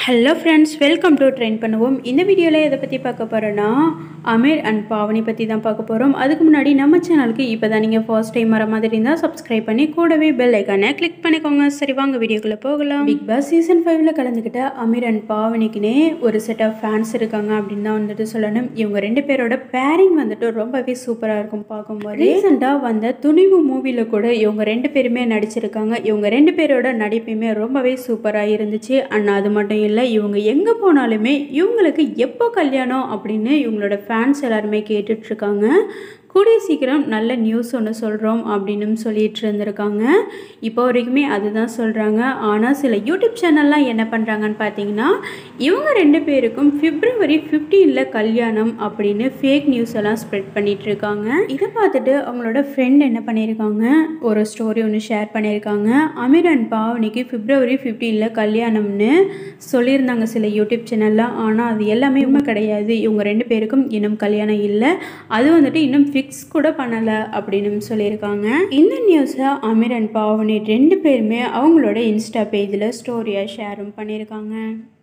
hello friends welcome to train பண்ணுவோம் இந்த வீடியோவில் எதை பற்றி பார்க்க போகிறோன்னா அமீர் அண்ட் பாவனி பற்றி தான் பார்க்க போகிறோம் அதுக்கு முன்னாடி நம்ம சேனலுக்கு இப்போ தான் நீங்கள் ஃபர்ஸ்ட் டைம் வர மாதிரி இருந்தால் சப்ஸ்கிரைப் பண்ணி கூடவே பெல் ஐக்கானை கிளிக் பண்ணிக்கோங்க சரி வாங்க வீடியோக்குள்ளே போகலாம் பிக் பாஸ் சீசன் ஃபைவ்ல கலந்துக்கிட்ட அமீர் அண்ட் பாவனிக்குனே ஒரு செட் ஆஃப் ஃபேன்ஸ் இருக்காங்க அப்படின்னு தான் வந்துட்டு சொல்லணும் இவங்க ரெண்டு பேரோட பேரிங் வந்துட்டு ரொம்பவே சூப்பராக இருக்கும் பார்க்கும்போது ரீசெண்டாக வந்த துணிவு மூவியில் கூட இவங்க ரெண்டு பேருமே நடிச்சிருக்காங்க இவங்க ரெண்டு பேரோட நடிப்புமே ரொம்பவே சூப்பராக இருந்துச்சு அண்ட் அது மட்டும் இல்லை இவங்க எங்கே போனாலுமே இவங்களுக்கு எப்போ கல்யாணம் அப்படின்னு இவங்களோட ஃபேன்ஸ் எல்லாருமே கேட்டுட்ருக்காங்க கூடிய சீக்கிரம் நல்ல நியூஸ் ஒன்று சொல்கிறோம் அப்படின்னு சொல்லிட்டு இருந்திருக்காங்க இப்போ வரைக்குமே அதுதான் சொல்கிறாங்க ஆனால் சில யூடியூப் சேனல்லாம் என்ன பண்ணுறாங்கன்னு பார்த்தீங்கன்னா இவங்க ரெண்டு பேருக்கும் பிப்ரவரி ஃபிஃப்டீனில் கல்யாணம் அப்படின்னு ஃபேக் நியூஸ் எல்லாம் ஸ்ப்ரெட் பண்ணிட்டு இருக்காங்க இதை பார்த்துட்டு அவங்களோட ஃப்ரெண்ட் என்ன பண்ணியிருக்காங்க ஒரு ஸ்டோரி ஒன்று ஷேர் பண்ணியிருக்காங்க அமீர் அண்ட் பாவனிக்கு பிப்ரவரி ஃபிஃப்டீனில் கல்யாணம்னு சொல்லியிருந்தாங்க சில யூடியூப் சேனலில் ஆனால் அது எல்லாமே உண்மை கிடையாது இவங்க ரெண்டு பேருக்கும் இன்னும் கல்யாணம் இல்லை அது வந்துட்டு இன்னும் ஃபிக்ஸ் கூட பண்ணலை அப்படின்னு சொல்லியிருக்காங்க இந்த நியூஸை அமீர் அண்ட் பாவனி ரெண்டு பேருமே அவங்களோட இன்ஸ்டா பேஜில் ஸ்டோரியாக ஷேரும் பண்ணியிருக்காங்க